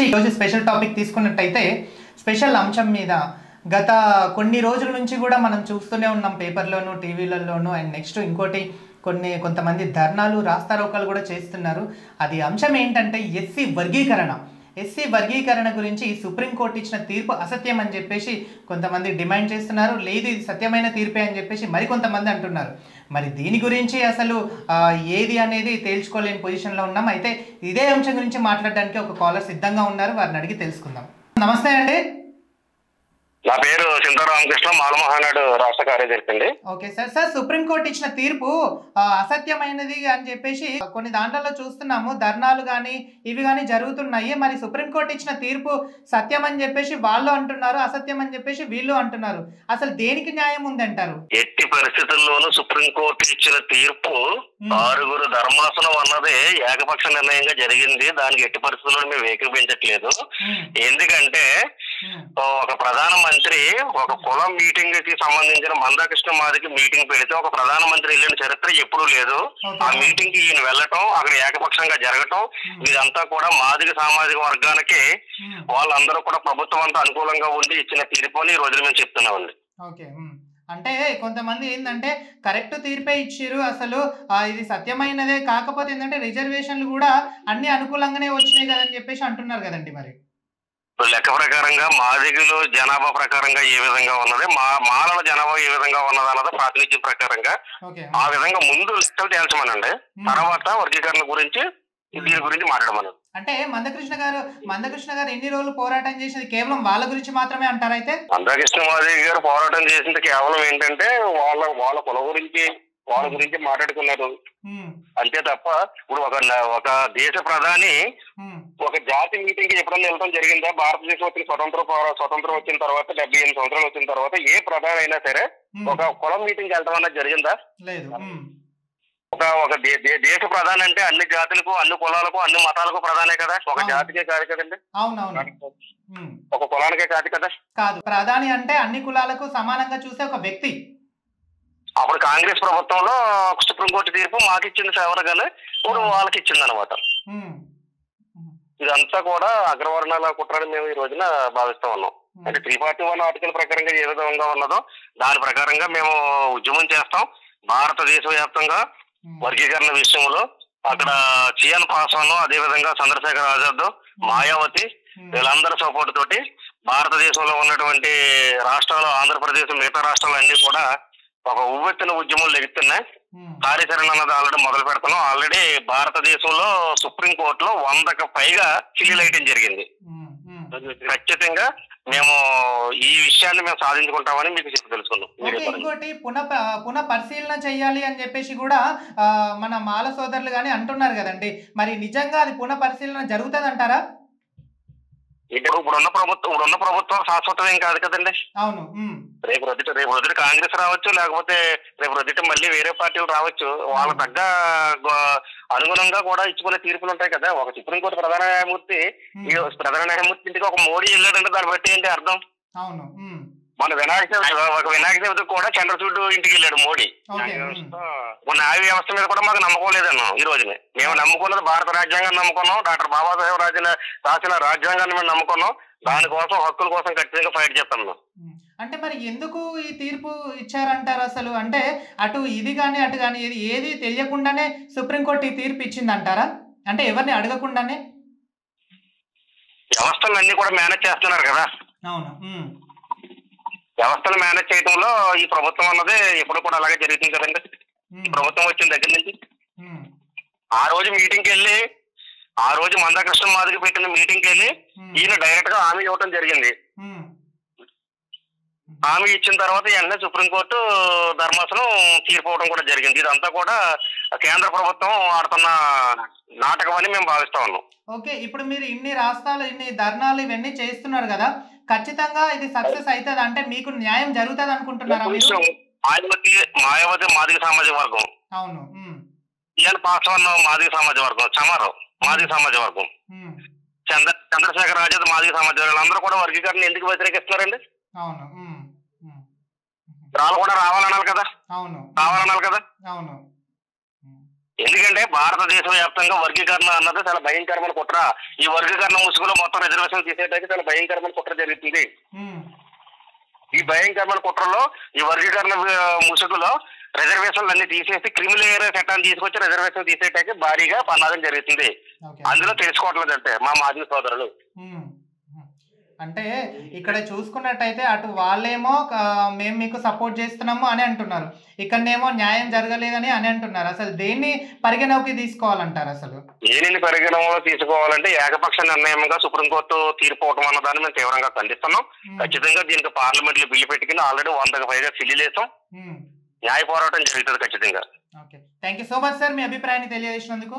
ఈరోజు special topic తీసుకున్నట్టయితే special అంశం మీద గత కొన్ని రోజుల నుంచి కూడా మనం చూస్తూనే ఉన్నాం పేపర్లోను టీవీలలోను అండ్ నెక్స్ట్ ఇంకోటి కొన్ని కొంతమంది ధర్నాలు రాస్తారోకాలు కూడా చేస్తున్నారు అది అంశం ఏంటంటే ఎస్సీ వర్గీకరణ ఎస్సీ వర్గీకరణ గురించి సుప్రీంకోర్టు ఇచ్చిన తీర్పు అసత్యం అని చెప్పేసి కొంతమంది డిమాండ్ చేస్తున్నారు లేదు ఇది సత్యమైన తీర్పే అని చెప్పేసి మరికొంతమంది అంటున్నారు మరి దీని గురించి అసలు ఆ, ఏది అనేది తేల్చుకోలేని పొజిషన్లో ఉన్నాం అయితే ఇదే అంశం గురించి మాట్లాడడానికి ఒక కాలర్ సిద్ధంగా ఉన్నారు వారిని అడిగి తెలుసుకుందాం నమస్తే అండి నా పేరు సింతారామకృష్ణ మాలమహానాడు రాష్ట్ర కార్యదర్శి అండి ఓకే సార్ సార్ సుప్రీంకోర్టు ఇచ్చిన తీర్పు ఆ, అసత్యమైనది అని చెప్పేసి కొన్ని దాంట్లలో చూస్తున్నాము ధర్నాలు కానీ ఇవి కానీ జరుగుతున్నాయి మరి సుప్రీంకోర్టు ఇచ్చిన తీర్పు సత్యం అని చెప్పేసి వాళ్ళు అంటున్నారు అసత్యం అని చెప్పేసి వీళ్ళు అంటున్నారు అసలు దేనికి న్యాయం ఉందంటారు ఎట్టి పరిస్థితుల్లోనూ సుప్రీంకోర్టు ఇచ్చిన తీర్పు మ్మ్. ఆరుగురు ధర్మాసనం అన్నది ఏకపక్ష నిర్ణయంగా జరిగింది దానికి ఎట్టి పరిస్థితుల్లో మేము ఏకీపించట్లేదు ఉమ్, ఎందుకంటే ఉమ్, ఒక ప్రధానమంత్రి ఒక కులం మీటింగ్ కి సంబంధించిన మందాకృష్ణ మాదికి మీటింగ్ పెడితే ఒక ప్రధానమంత్రి వెళ్ళిన చరిత్ర ఎప్పుడూ లేదు ఓకే. ఆ మీటింగ్ కి ఈయన వెళ్ళటం అక్కడ ఏకపక్షంగా జరగటం ఇదంతా కూడా మాదిగ సామాజిక వర్గానికి ఉమ్, వాళ్ళందరూ కూడా ప్రభుత్వం అంతా అనుకూలంగా ఉండి ఇచ్చిన తీర్పు అని ఈ రోజున మేము చెప్తున్నామండి ఓకే ఉమ్. అంటే కొంతమంది ఏంటంటే కరెక్ట్ తీర్పే ఇచ్చిర్రు అసలు ఆ, ఇది సత్యమైనదే కాకపోతే ఏంటంటే రిజర్వేషన్లు కూడా అన్ని అనుకూలంగానే వచ్చినాయి కదని చెప్పేసి అంటున్నారు కదండి మరి ఇప్పుడు లెక్క ప్రకారంగా మాదిగలు జనాభా ప్రకారంగా ఏ విధంగా ఉన్నది మా మాలల జనాభా ఏ విధంగా ఉన్నది అన్నది ప్రాతినిధ్యం ప్రకారంగా ఓకే ఆ విధంగా ముందు లెక్కలు తేల్చమనండి ఉమ్. తర్వాత వర్గీకరణ గురించి దీని గురించి మాట్లాడమను అంటే మందకృష్ణ గారు మందకృష్ణ గారు ఎన్ని రోజులు పోరాటం చేసేది కేవలం వాళ్ళ గురించి మాత్రమే అంటారైతే మందాకృష్ణ మాదిగ గారు పోరాటం చేసింది కేవలం ఏంటంటే వాళ్ళ వాళ్ళ కుల గురించి వాళ్ళ గురించి మాట్లాడుకున్నారు ఉమ్, అంతే తప్ప ఇప్పుడు ఒక ఒక దేశ ప్రధాని ఉమ్, ఒక జాతి మీటింగ్ కి ఎప్పుడన్నా వెళ్ళడం జరిగిందా భారతదేశం వచ్చిన స్వతంత్ర పోరా- స్వతంత్రం వచ్చిన తర్వాత డెబ్బై ఎనిమిది సంవత్సరాలు వచ్చిన తర్వాత ఏ ప్రధాని అయినా సరే ఉమ్, ఒక కులం మీటింగ్ వెళ్ళడం అన్నది జరిగిందా లేదు ఉమ్, ఒక ఒక దే- దే- దేశ ప్రధాని అంటే అన్ని జాతులకు అన్ని కులాలకు అన్ని మతాలకు ప్రధానే కదా ఒక అవును. జాతికే కాదు కదండి అవునవును ఉమ్, ఒక కులానికే కాదు కదా కాదు ప్రధాని అంటే అన్ని కులాలకు సమానంగా చూసే ఒక వ్యక్తి అప్పుడు కాంగ్రెస్ ప్రభుత్వంలో సుప్రీంకోర్టు తీర్పు మాకు ఇచ్చింది ఫేవర్గానే ఇప్పుడు వాళ్ళకి ఇచ్చింది అనమాట ఉమ్, ఉమ్, ఇదంతా కూడా అగ్రవర్ణాల కుట్రని మేము ఈ రోజున భావిస్తా ఉన్నాం ఉమ్, అంటే త్రీ ఫార్టీ వన్ ఆర్టికల్ ప్రకారంగా ఏ విధంగా ఉన్నదో దాని ప్రకారంగా మేము ఉద్యమం చేస్తాం భారతదేశ వ్యాప్తంగా ఉమ్, వర్గీకరణ విషయంలో అక్కడ చియాన్ పాస్వాన్ అదే విధంగా చంద్రశేఖర్ ఆజాద్ మాయావతి ఉమ్, వీళ్ళందరి సపోర్ట్ తోటి భారతదేశంలో ఉన్నటువంటి రాష్ట్రాలు ఆంధ్రప్రదేశ్ మిగతా రాష్ట్రాలు అన్ని కూడా ఒక ఉవ్వెత్తిన ఉద్యమాలు లెగుతున్నాయి ఉమ్, కార్యాచరణ అన్నది ఆల్రెడీ మొదలు పెడుతున్నాం ఆల్రెడీ భారతదేశంలో సుప్రీం కోర్టులో వందకు పైగా చిల్లిలైటం జరిగింది ఉమ్, ఉమ్. ఖచ్చితంగా మేము ఈ విషయాన్ని మేము సాధించుకుంటామని మీకు చెప్పి తెలుసుకున్నాం ఓకే ఇంకోటి పునః పునః పరిశీలన చేయాలి అని చెప్పేసి కూడా ఆ, మన మాల సోదరులు కానీ అంటున్నారు కదండి మరి నిజంగా అది పునః పరిశీలన జరుగుతుంది అంటారా ఇప్పుడు ఇప్పుడున్న ప్రభుత్వం ఇప్పుడున్న ప్రభుత్వం శాశ్వతం ఏం కాదు కదండి అవును ఉమ్, రేపు రొద్దుట రేపు రొద్దుట కాంగ్రెస్ రావచ్చు లేకపోతే రేపు రొద్దుట మళ్ళీ వేరే పార్టీలు రావచ్చు వాళ్ళ తగ్గ గో- అనుగుణంగా కూడా ఇచ్చుకునే తీర్పులు ఉంటాయి కదా ఒక సుప్రీంకోర్టు ప్రధాన న్యాయమూర్తి ఉమ్, ఈ ప్రధాన న్యాయమూర్తి ఇంటికి ఒక మోడీ వెళ్ళాడంటే దాన్ని బట్టి ఏంటి అర్థం అవును ఉమ్, మన వినాయక చవితి ఒక వినాయక చవితి కూడా చంద్రచూడు ఇంటికి వెళ్ళాడు మోడీ ఓకే ఉమ్, మన న్యాయ వ్యవస్థ మీద కూడా మాకు నమ్మకం లేదన్నాం ఈ రోజునే మేము నమ్ముకున్నది భారత రాజ్యాంగాన్ని నమ్ముకున్నాం డాక్టర్ బాబాసాహెబ్ రాసిన రాసిన రాజ్యాంగాన్ని మేము నమ్ముకున్నాం దానికోసం హక్కుల కోసం ఖచ్చితంగా ఫైట్ చేస్తాం మేము ఉమ్. అంటే మరి ఎందుకు ఈ తీర్పు ఇచ్చారంటారు అసలు అంటే అటు ఇది కానీ అటు కానీ ఇది ఏది తెలియకుండానే సుప్రీంకోర్టు ఈ తీర్పు ఇచ్చింది అంటారా అంటే ఎవరిని అడగకుండానే వ్యవస్థలు అన్ని కూడా మేనేజ్ చేస్తున్నారు కదా అవును ఉమ్, వ్యవస్థలు మేనేజ్ చేయడంలో ఈ ప్రభుత్వం అన్నది ఎప్పుడు కూడా అలాగే జరుగుతుంది కదండి ఉమ్, ప్రభుత్వం వచ్చిన దగ్గర నుంచి ఉమ్, ఆ రోజు మీటింగ్కి వెళ్ళి ఆ రోజు మందాకృష్ణ మాదిరి పెట్టిన మీటింగ్కి వెళ్ళి ఉమ్, ఈయన డైరెక్ట్ గా హామీ ఇవ్వడం జరిగింది ఉమ్, హామీ ఇచ్చిన తర్వాత వెంటనే సుప్రీంకోర్టు ధర్మాసనం తీర్పు ఇవ్వడం కూడా జరిగింది ఇదంతా కూడా కేంద్ర ప్రభుత్వం ఆడుతున్న నాటకం అని మేము భావిస్తా ఉన్నాం ఓకే ఇప్పుడు మీరు ఇన్ని రాష్ట్రాలు ఇన్ని ధర్నాలు ఇవన్నీ చేస్తున్నారు కదా ఖచ్చితంగా ఇది సక్సెస్ అవుతుంది అంటే మీకు న్యాయం జరుగుతుంది అనుకుంటున్నారా మీరు మాయావతి మాయావతి మాదిగ సామాజిక వర్గం అవును ఉమ్, ఈయన పాస్వాన్ మాదిగ సామాజిక వర్గం చమారావు మాదిగ సామాజిక వర్గం ఉమ్, చంద్ర చంద్రశేఖర్ ఆజాద్ మాదిగ సామాజిక వర్గం అందరూ కూడా వర్గీకరణ ఎందుకు వ్యతిరేకిస్తున్నారండి అవును ఉమ్, ఉమ్, వాళ్ళు కూడా రావాలనాలి కదా అవును రావాలనాలి కదా అవును ఉమ్, ఎందుకంటే భారతదేశ వ్యాప్తంగా వర్గీకరణ అన్నది చాలా భయంకరమైన కుట్ర ఈ వర్గీకరణ ముసుగులో మొత్తం రిజర్వేషన్ తీసేటైతే చాలా భయంకరమైన కుట్ర జరుగుతుంది ఉమ్, ఈ భయంకరమైన కుట్రలో ఈ వర్గీకరణ ఆ, ముసుగులో రిజర్వేషన్లు అన్ని తీసేసి క్రిమినల్ ఏరియా చట్టాన్ని తీసుకొచ్చి రిజర్వేషన్ తీసేటైతే భారీగా పన్నాగం జరుగుతుంది ఓకే అందులో తెలుసుకోవట్లేదు అంటే మా మాజీ సోదరులు ఉమ్, ఉమ్. అంటే ఇక్కడ చూసుకున్నట్టయితే అటు వాళ్ళేమో ఆ, మేము మీకు సపోర్ట్ చేస్తున్నాము అని అంటున్నారు ఇక్కడనేమో న్యాయం జరగలేదని అని అంటున్నారు అసలు దేన్ని పరిగణలోకి తీసుకోవాలంటారు అసలు ఏనిని పరిగణనలో తీసుకోవాలంటే ఏకపక్ష నిర్ణయంగా సుప్రీంకోర్టు తీర్పు అవటం అన్న దాన్ని మేము తీవ్రంగా ఖండిస్తున్నాం ఉమ్, ఖచ్చితంగా దీనికి పార్లమెంట్ లో బిల్లు పెట్టుకుని ఆల్రెడీ వందకు పైగా సిల్లిలేసాం ఉమ్. న్యాయ పోరాటం జరుగుతుంది ఖచ్చితంగా okay thank you so much sir మీ అభిప్రాయాన్ని తెలియజేసినందుకు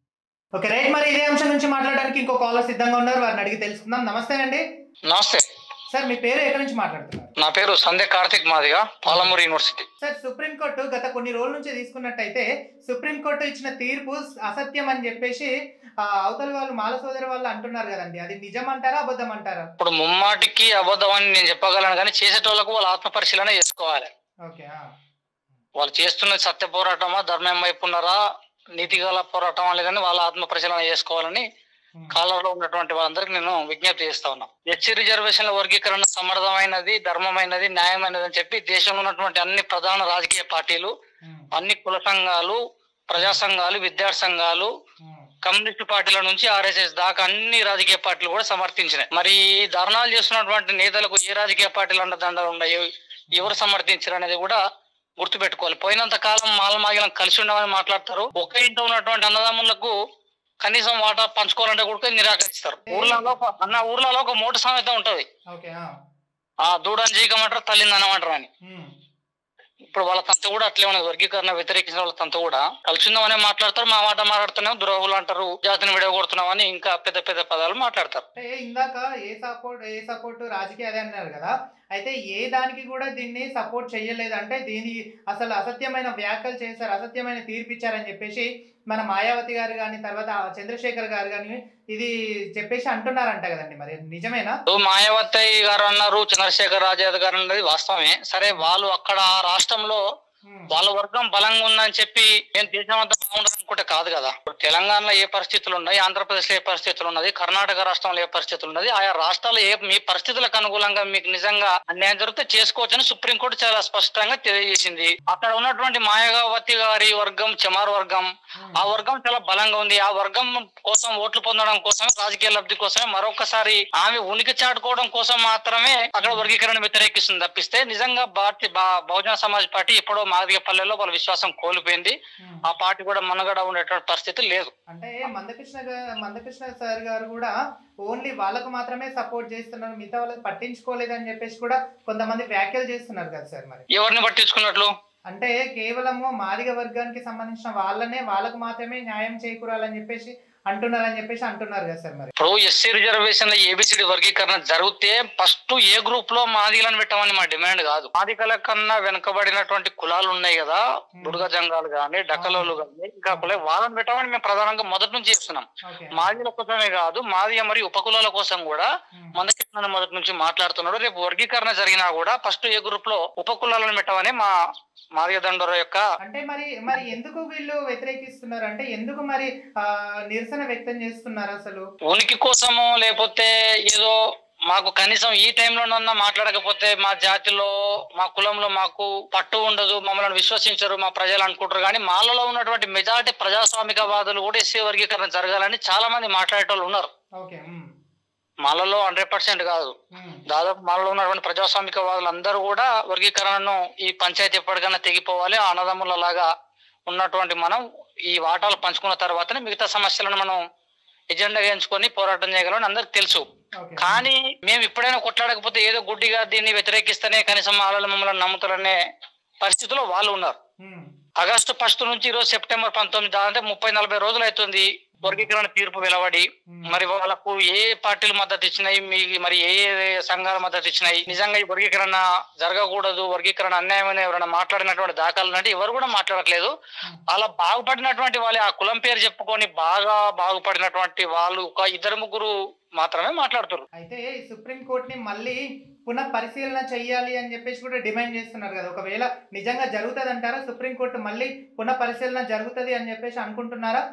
ఓకే రైట్ మరి ఇదే అంశం నుంచి మాట్లాడడానికి ఇంకో కాలర్ సిద్ధంగా ఉన్నారు వారిని అడిగి తెలుసుకుందాం నమస్తే అండి నమస్తే సార్ మీ పేరు ఎక్కడి నుంచి మాట్లాడుతున్నారు నా పేరు Sandhya Karthik Madiga Palamuru university sir supreme court గత కొన్ని రోజుల నుంచి తీసుకున్నట్టయితే సుప్రీంకోర్టు ఇచ్చిన తీర్పు అసత్యం అని చెప్పేసి ఆ, అవతల వాళ్ళు మాల సోదరి వాళ్ళు అంటున్నారు కదండి అది నిజం అంటారా అబద్ధం అంటారా ఇప్పుడు ముమ్మాటికి అబద్ధం అని నేను చెప్పగలను కానీ చేసేటోళ్ళకు వాళ్ళ ఆత్మ పరిశీలన చేసుకోవాలి ఓకే ఆ. వాళ్ళు చేస్తున్న సత్య పోరాటమా ధర్మం వైపు ఉన్నారా నీతి గల పోరాటమా లేదని వాళ్ళ ఆత్మ పరిశీలన చేసుకోవాలని ఉమ్, కాలంలో ఉన్నటువంటి వాళ్ళందరికీ నేను విజ్ఞప్తి చేస్తా ఉన్నా ఎస్సీ రిజర్వేషన్ల వర్గీకరణ సమర్థమైనది ధర్మమైనది న్యాయమైనది అని చెప్పి దేశంలో ఉన్నటువంటి అన్ని ప్రధాన రాజకీయ పార్టీలు ఉమ్, అన్ని కుల సంఘాలు ప్రజా సంఘాలు విద్యార్థి సంఘాలు ఉమ్, కమ్యూనిస్ట్ పార్టీల నుంచి ఆర్ఎస్ఎస్ దాకా అన్ని రాజకీయ పార్టీలు కూడా సమర్థించినాయి మరి ఈ ధర్నాలు చేస్తున్నటువంటి నేతలకు ఏ రాజకీయ పార్టీలు అండదండలు ఉన్నాయి ఎవరు సమర్థించారు అనేది కూడా గుర్తుపెట్టుకోవాలి పోయినంత కాలం మాలమాగిలం కలిసి ఉండమని మాట్లాడతారు ఒకే ఇంట్లో ఉన్నటువంటి అన్నదమ్ములకు కనీసం వాటా పంచుకోవాలంటే కూడా నిరాకరిస్తారు ఊర్లలో ఒక- అన్న ఊర్లలో ఒక మోటు సామెత ఉంటది ఓకే ఆ. ఆ దూడని జీకమంటారు తల్లిని అనమంటారు అని ఉమ్, ఇప్పుడు వాళ్ళ తంత కూడా అట్లే ఉన్నది వర్గీకరణ వ్యతిరేకించిన వాళ్ళ తంత కూడా కలిసిందామనే మాట్లాడతారు మా మాట మాట్లాడుతున్నాం ద్రోహులు అంటారు జాతిని విడగొడుతున్నామని ఇంకా పెద్ద పెద్ద పదాలు మాట్లాడతారు అంటే ఇందాక ఏ సపోర్ట్ ఏ సపోర్ట్ రాజకీయ అదే అన్నారు కదా అయితే ఏ దానికి కూడా దీన్ని సపోర్ట్ చేయలేదు అంటే దీని అసలు అసత్యమైన వ్యాఖ్యలు చేశారు అసత్యమైన తీర్పు ఇచ్చారని చెప్పేసి మన మాయావతి గారు కానీ తర్వాత ఆ చంద్రశేఖర్ గారు కానీ ఇది చెప్పేసి అంటున్నారంట కదండి మరి నిజమేనా ఇప్పుడు మాయావతి గారు అన్నారు చంద్రశేఖర్ రాజాద్ గారు అన్నది వాస్తవమే సరే వాళ్ళు అక్కడ ఆ రాష్ట్రంలో ఉమ్, వాళ్ళ వర్గం బలంగా ఉందని చెప్పి నేను దేశం అంతా బాగుండదు అనుకుంటే కాదు కదా ఇప్పుడు తెలంగాణలో ఏ పరిస్థితులు ఉన్నాయి ఆంధ్రప్రదేశ్ లో ఏ పరిస్థితులు ఉన్నది కర్ణాటక రాష్ట్రంలో ఏ పరిస్థితులు ఉన్నది ఆయా రాష్ట్రాల్లో ఏ మీ పరిస్థితులకు అనుకూలంగా మీకు నిజంగా అన్యాయం జరిగితే చేసుకోవచ్చని సుప్రీంకోర్టు చాలా స్పష్టంగా తెలియజేసింది అక్కడ ఉన్నటువంటి మాయావతి గారి వర్గం చమార్ వర్గం ఉమ్, ఆ వర్గం చాలా బలంగా ఉంది ఆ వర్గం కోసం ఓట్లు పొందడం కోసం రాజకీయ లబ్ధి కోసమే మరొకసారి ఆమె ఉనికి చాటుకోవడం కోసం మాత్రమే అక్కడ వర్గీకరణ వ్యతిరేకిస్తుంది తప్పిస్తే నిజంగా భారతీయ బా- బహుజన సమాజ్ పార్టీ ఎప్పుడో మాదిగపల్లెలో వాళ్ళ విశ్వాసం కోల్పోయింది ఉమ్. ఆ పార్టీ కూడా మనుగడ ఉండేటువంటి పరిస్థితి లేదు అంటే మందకృష్ణ గా- మందకృష్ణ సార్ గారు కూడా ఓన్లీ వాళ్ళకు మాత్రమే సపోర్ట్ చేస్తున్నారు మిగతా వాళ్ళకి పట్టించుకోలేదని చెప్పేసి కూడా కొంతమంది వ్యాఖ్యలు చేస్తున్నారు కదా సార్ మరి ఎవరిని పట్టించుకున్నట్లు అంటే కేవలము మాదిగ వర్గానికి సంబంధించిన వాళ్ళనే వాళ్ళకు మాత్రమే న్యాయం చేకూరాలని చెప్పేసి అంటున్నారని చెప్పేసి అంటున్నారు కదా సార్ మరి ఇప్పుడు ఎస్సీ రిజర్వేషన్ ఏబిసిడి వర్గీకరణ జరిగితే ఫస్ట్ ఏ గ్రూప్ లో మాదిగలను పెట్టమని మా డిమాండ్ కాదు మాదిగల కన్నా వెనుకబడినటువంటి కులాలు ఉన్నాయి కదా బుడగ జంగాలు గాని డక్కలోలు గాని ఇంకా కుల వాళ్ళని పెట్టమని మేము ప్రధానంగా మొదటి నుంచి చేస్తున్నాం ఓకే మాదిగల కోసమే కాదు మాదిగ మరియు ఉపకులాల కోసం కూడా ఉమ్. మందకృష్ణ మొదటి నుంచి మాట్లాడుతున్నాడు రేపు వర్గీకరణ జరిగినా కూడా ఫస్ట్ ఏ గ్రూప్ లో ఉపకులాలను పెట్టమని మా మాదిగ దండోర యొక్క అంటే మరి మరి ఎందుకు వీళ్ళు వ్యతిరేకిస్తున్నారు అంటే ఎందుకు మరి ఆ, నిరసన వ్యక్తం చేస్తున్నారు అసలు ఉనికి కోసము లేకపోతే ఏదో మాకు కనీసం ఈ టైంలోనన్నా మాట్లాడకపోతే మా జాతిలో మా కులంలో మాకు పట్టు ఉండదు మమ్మల్ని విశ్వసించరు మా ప్రజలు అనుకుంటారు కానీ మాలలో ఉన్నటువంటి మెజారిటీ ప్రజాస్వామికవాదులు కూడా ఎస్సీ వర్గీకరణ జరగాలని చాలా మంది మాట్లాడేటోళ్ళు ఉన్నారు ఓకే ఉమ్, మాలలో హండ్రెడ్ పర్సెంట్ కాదు ఉమ్, దాదాపు మాలో ఉన్నటువంటి ప్రజాస్వామికవాదులు అందరూ కూడా వర్గీకరణను ఈ పంచాయతీ ఎప్పటికైనా తెగిపోవాలి ఆ అన్నదమ్ముల లాగా ఉన్నటువంటి మనం ఈ వాటాలు పంచుకున్న తర్వాతనే మిగతా సమస్యలను మనం ఎజెండా ఎంచుకొని పోరాటం చేయగలం అందరికి తెలుసు ఓకే కానీ మేము ఇప్పుడైనా కొట్లాడకపోతే ఏదో గుడ్డిగా దీన్ని వ్యతిరేకిస్తేనే కనీసం వాళ్ళు మమ్మల్ని నమ్ముతారనే పరిస్థితిలో వాళ్ళు ఉన్నారు ఉమ్, ఆగస్టు ఫస్ట్ నుంచి ఈరోజు సెప్టెంబర్ పంతొమ్మిది దాదాపు ముప్పై నలభై రోజులు అవుతుంది వర్గీకరణ తీర్పు వెలువడి ఉమ్. మరి వాళ్ళకు ఏ పార్టీలు మద్దతు ఇచ్చినాయి మీ మరి ఏ ఏ సంఘాల మద్దతు ఇచ్చినాయి నిజంగా ఈ వర్గీకరణ జరగకూడదు వర్గీకరణ అన్యాయం అని ఎవరైనా మాట్లాడినటువంటి దాఖలు అంటే ఎవరు కూడా మాట్లాడట్లేదు అలా బాగుపడినటువంటి వాళ్ళే ఆ కులం పేరు చెప్పుకొని బాగా బాగుపడినటువంటి వాళ్ళు ఒక ఇద్దరు ముగ్గురు మాత్రమే మాట్లాడుతారు అయితే ఈ సుప్రీం కోర్టుని మళ్ళీ పునః పరిశీలన చెయ్యాలి అని చెప్పేసి కూడా డిమాండ్ చేస్తున్నారు కదా ఒకవేళ నిజంగా జరుగుతుంది అంటారా సుప్రీం కోర్టు మళ్ళీ పునః పరిశీలన జరుగుతుంది అని చెప్పేసి అనుకుంటున్నారా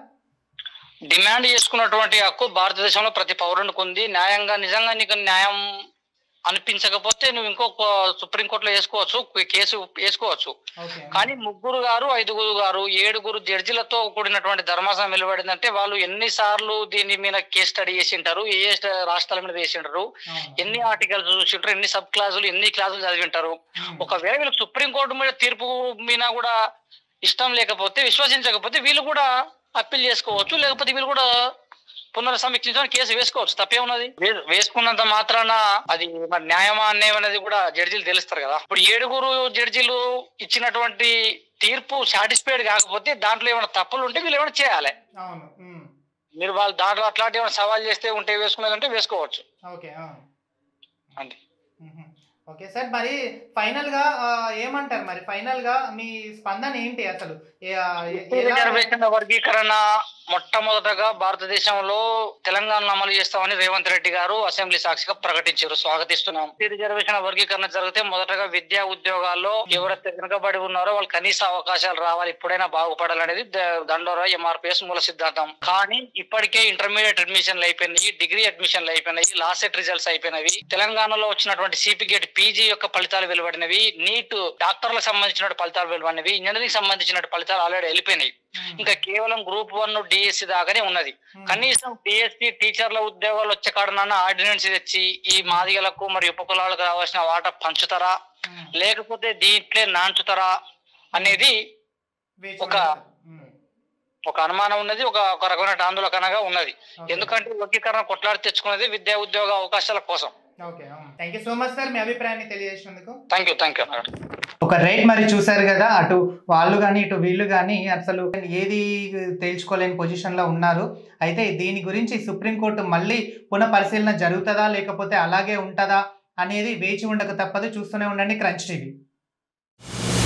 డిమాండ్ చేసుకున్నటువంటి హక్కు భారతదేశంలో ప్రతి పౌరునికి ఉంది న్యాయంగా నిజంగా నీకు న్యాయం అనిపించకపోతే నువ్వు ఇంకొక సుప్రీంకోర్టులో వేసుకోవచ్చు కేసు వేసుకోవచ్చు ఓకే కానీ ముగ్గురు గారు ఐదుగురు గారు ఏడుగురు జడ్జిలతో కూడినటువంటి ధర్మాసనం వెలువడిందంటే వాళ్ళు ఎన్ని సార్లు దీని మీద కేసు స్టడీ చేసి ఉంటారు ఏ ఏ రాష్ట్రాల మీద వేసి ఉంటారు అవును. ఎన్ని ఆర్టికల్స్ చూసింటారు ఎన్ని సబ్ క్లాసులు ఎన్ని క్లాసులు చదివి ఉంటారు ఉమ్. ఒకవేళ వీళ్ళకి సుప్రీంకోర్టు మీద తీర్పు మీద కూడా ఇష్టం లేకపోతే విశ్వసించకపోతే వీళ్ళు కూడా అప్పీల్ చేసుకోవచ్చు లేకపోతే వీళ్ళు కూడా పునర్సమీక్షించడానికి కేసు వేసుకోవచ్చు తప్పే ఉన్నది వే- వేసుకున్నంత మాత్రాన అది మరి న్యాయమా అన్యాయం అనేది కూడా జడ్జీలు తెలుస్తారు కదా ఇప్పుడు ఏడుగురు జడ్జీలు ఇచ్చినటువంటి తీర్పు సాటిస్ఫైడ్ కాకపోతే దాంట్లో ఏమైనా తప్పులు ఉంటే వీళ్ళు ఏమైనా చేయాలి అవును ఉమ్. మీరు వాళ్ళు దాంట్లో అట్లాంటి ఏమైనా సవాల్ చేస్తే ఉంటే వేసుకునేదంటే వేసుకోవచ్చు ఓకే అవును అంతే మ్మ్. ఓకే సార్ మరి ఫైనల్ గా ఆ, ఏమంటారు మరి ఫైనల్ గా మీ స్పందన ఏంటి అసలు ఏ- ఆ, ఎ- ఎలా- రిజర్వేషన్ల వర్గీకరణ మొట్టమొదటగా భారతదేశంలో తెలంగాణలో అమలు చేస్తామని రేవంత్ రెడ్డి గారు అసెంబ్లీ సాక్షిగా ప్రకటించారు స్వాగతిస్తున్నాం ఈ రిజర్వేషన్ వర్గీకరణ జరిగితే మొదటగా విద్యా ఉద్యోగాల్లో ఎవరైతే వెనుకబడి ఉన్నారో వాళ్ళు కనీస అవకాశాలు రావాలి ఇప్పుడైనా బాగుపడాలనేది ద- దండోరా ఎంఆర్పిఎస్ మూల సిద్ధాంతం కానీ ఇప్పటికే ఇంటర్మీడియట్ అడ్మిషన్లు అయిపోయినాయి డిగ్రీ అడ్మిషన్లు అయిపోయినాయి లాస్ట్ సెట్ రిజల్ట్స్ అయిపోయినవి తెలంగాణలో వచ్చినటువంటి సిపి గేట్ పీజీ యొక్క ఫలితాలు వెలువడినవి నీట్ డాక్టర్లకు సంబంధించిన ఫలితాలు వెలువడినవి ఇంజనీరింగ్ సంబంధించిన ఫలితాలు ఆల్రెడీ వెళ్ళిపోయినాయి మ్మ్. ఇంకా కేవలం గ్రూప్ వన్ డిఎస్సి దాకానే ఉన్నది మ్మ్. కనీసం డిఎస్సి టీచర్ల ఉద్యోగాలు వచ్చే కాడనన్నా ఆర్డినెన్స్ తెచ్చి ఈ మాదిగలకు మరియు ఉపకులాలకు రావాల్సిన వాటా పంచుతారా మ్మ్. లేకపోతే దీంట్లో నాంచుతారా అనేది వేచి ఒక- ఉంటారు. మ్మ్. ఒక అనుమానం ఉన్నది ఒక ఒక రకమైన ఆందోళనగా ఉన్నది ఓకే. ఎందుకంటే వర్గీకరణ కొట్లాడి తెచ్చుకునేది విద్యా ఉద్యోగ అవకాశాల కోసం okay thank you so much sir మీ అభిప్రాయాన్ని తెలియజేసినందుకు థ్యాంక్ యూ థ్యాంక్ యూ ఒక రేట్ మరి చూసారు కదా అటు వాళ్ళు కానీ ఇటు వీళ్ళు కానీ అసలు ఏది తేల్చుకోలేని పొజిషన్లో ఉన్నారు అయితే దీని గురించి సుప్రీంకోర్టు మళ్ళీ పునః పరిశీలన జరుగుతుందా లేకపోతే అలాగే ఉంటుందా అనేది వేచి ఉండక తప్పదు చూస్తూనే ఉండండి క్రంచ్ టీవీ